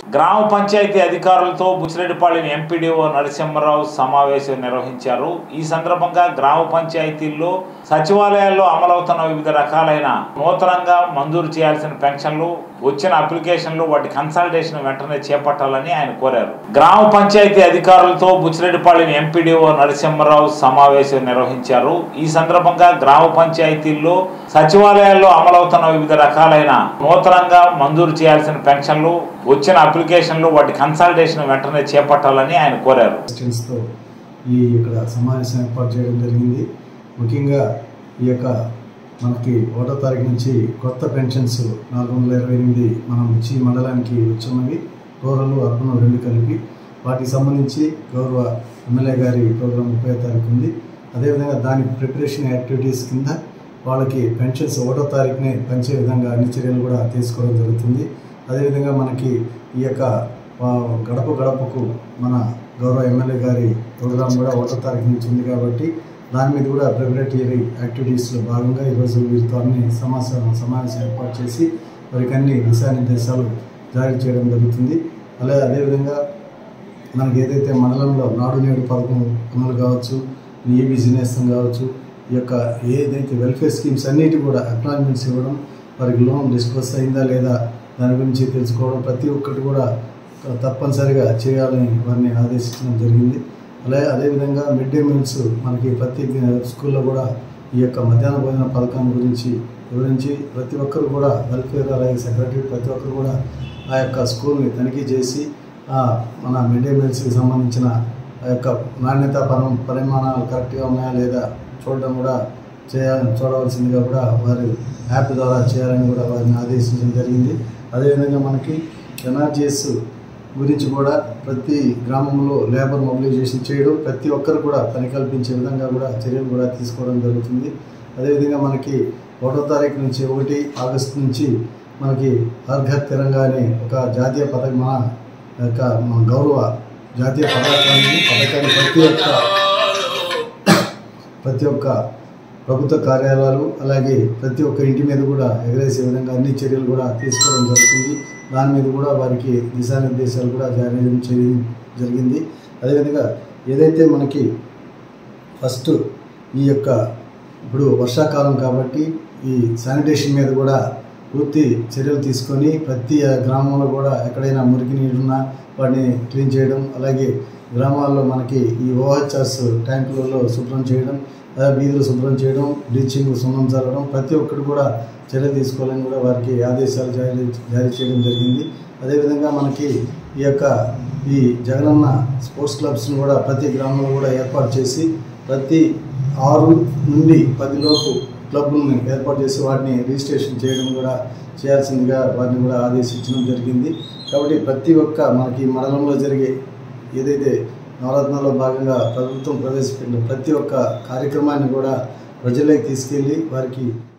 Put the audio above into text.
గ్రామ పంచాయతీ అధికారులతో బుచ్చిరెడ్డిపాళెం ఎంపీడీఓ నరసింహారావు సమావేశం నిర్వహించారు ఈ సందర్భంగా గ్రామ పంచాయతీల్లో సచివాలయాల్లో అమలవుతున్న వివిధ రకాలైన నూతనంగా మంజూరు చేయాల్సిన పెన్షన్లు వచ్చిన అప్లికేషన్లు వాటి కన్సల్టేషన్ వెంటనే చేపట్టాలని ఆయన కోరారు గ్రామ పంచాయతీ అధికారులతో బుచ్చిరెడ్డిపాళెం ఎంపీడీఓ నరసింహారావు సమావేశం నిర్వహించారు ఈ సందర్భంగా గ్రామ పంచాయతీల్లో సచివాలయాల్లో అమలవుతున్న వివిధ రకాలైన నూతనంగా మంజూరు చేయాల్సిన పెన్షన్లు వచ్చిన అప్లికేషన్లు వాటి కన్సల్టేషన్ వెంటనే చేపట్టాలని ఆయన కోరారు క్వశ్చన్స్తో ఈ ఇక్కడ సమావేశం ఏర్పాటు చేయడం జరిగింది ముఖ్యంగా ఈ యొక్క మనకి ఒకటో తారీఖు నుంచి కొత్త పెన్షన్స్ నాలుగు వందల ఇరవై ఎనిమిది మనం ఇచ్చి మండలానికి వచ్చామని రూరల్ అర్బన్ రెండు కలిపి వాటికి సంబంధించి గౌరవ ఎమ్మెల్యే గారి ప్రోగ్రాం ముప్పై తారీఖు ఉంది అదేవిధంగా దాని ప్రిపరేషన్ యాక్టివిటీస్ కింద వాళ్ళకి పెన్షన్స్ ఒకటో తారీఖునే పంచే విధంగా అన్ని చర్యలు కూడా తీసుకోవడం జరుగుతుంది అదేవిధంగా మనకి ఈ యొక్క ఆ, గడప గడపకు మన గౌరవ ఎమ్మెల్యే గారి ప్రోగ్రాం కూడా ఒకటో తారీఖు నుంచి ఉంది కాబట్టి దాని మీద కూడా ప్రిపరేటరీ యాక్టివిటీస్లో భాగంగా ఈరోజు వీరితో అన్ని సమాచారం సమావేశం ఏర్పాటు చేసి వారికి అన్ని దిశానిర్దేశాలు జారీ చేయడం జరుగుతుంది అలాగే అదేవిధంగా మనకి ఏదైతే మండలంలో నాడు నేడు పథకం అమలు కావచ్చు ఈ బిజినెస్ కావచ్చు ఈ యొక్క ఏదైతే వెల్ఫేర్ స్కీమ్స్ అన్నిటి కూడా అక్నాలజ్మెంట్స్ ఇవ్వడం వారికి లోన్ డిస్కస్ అయిందా లేదా దాని గురించి తెలుసుకోవడం ప్రతి ఒక్కటి కూడా తప్పనిసరిగా చేయాలని వారిని ఆదేశించడం జరిగింది అలాగే అదేవిధంగా మిడ్ డే మీల్స్ మనకి ప్రతి స్కూల్లో కూడా ఈ యొక్క మధ్యాహ్న భోజన పథకం గురించి వివరించి ప్రతి ఒక్కరు కూడా వెల్ఫేర్ అలాగే సెక్రటరీ ప్రతి ఒక్కరు కూడా ఆ యొక్క స్కూల్ని తనిఖీ చేసి ఆ మన మిడ్ డే మీల్స్కి సంబంధించిన ఆ యొక్క నాణ్యత పరం పరిమాణాలు కరెక్ట్గా ఉన్నాయా లేదా చూడడం కూడా చేయాలని చూడవలసిందిగా కూడా వారు యాప్ ద్వారా చేయాలని కూడా వారిని ఆదేశించడం జరిగింది అదేవిధంగా మనకి ఎన్ఆర్జీఎస్ గురించి కూడా ప్రతి గ్రామంలో లేబర్ మొబిలైజేషన్ చేయడం ప్రతి ఒక్కరు కూడా పని కల్పించే విధంగా కూడా చర్యలు కూడా తీసుకోవడం జరుగుతుంది అదేవిధంగా మనకి ఒకటో తారీఖు నుంచి ఒకటి ఆగస్టు నుంచి మనకి హర్ ఘర్ తిరంగా అనే ఒక జాతీయ పథకం మన యొక్క మన గౌరవ జాతీయ పథకాన్ని పథకాన్ని ప్రతి ఒక్క ప్రతి ఒక్క ప్రభుత్వ కార్యాలయాలు అలాగే ప్రతి ఒక్క ఇంటి మీద కూడా ఎగరేసే విధంగా అన్ని చర్యలు కూడా తీసుకోవడం జరుగుతుంది దాని మీద కూడా వారికి దిశానిర్దేశాలు కూడా జారీ చేయడం జరిగింది అదేవిధంగా ఏదైతే మనకి ఫస్ట్ ఈ యొక్క ఇప్పుడు వర్షాకాలం కాబట్టి ఈ శానిటేషన్ మీద కూడా పూర్తి చర్యలు తీసుకొని ప్రతి గ్రామంలో కూడా ఎక్కడైనా మురికి నీరున్నా వాటిని క్లీన్ చేయడం అలాగే గ్రామాల్లో మనకి ఈ ఓహెచ్ఆర్స్ ట్యాంకులలో శుభ్రం చేయడం అలాగే వీధులు శుభ్రం చేయడం బ్లీచింగ్ సున్నం చల్లడం ప్రతి ఒక్కరు కూడా చర్య తీసుకోవాలని కూడా వారికి ఆదేశాలు జారీ జారీ చేయడం జరిగింది అదేవిధంగా మనకి ఈ యొక్క ఈ జగనన్న స్పోర్ట్స్ క్లబ్స్ను కూడా ప్రతి గ్రామంలో కూడా ఏర్పాటు చేసి ప్రతి ఆరు నుండి పదిలోపు క్లబ్లను ఏర్పాటు చేసి వాటిని రిజిస్ట్రేషన్ చేయడం కూడా చేయాల్సిందిగా వారిని కూడా ఆదేశించడం జరిగింది కాబట్టి ప్రతి ఒక్క మనకి మండలంలో జరిగే ఏదైతే నవరత్నాల్లో భాగంగా ప్రభుత్వం ప్రవేశపెట్టిన ప్రతి ఒక్క కార్యక్రమాన్ని కూడా ప్రజల్లోకి తీసుకెళ్ళి వారికి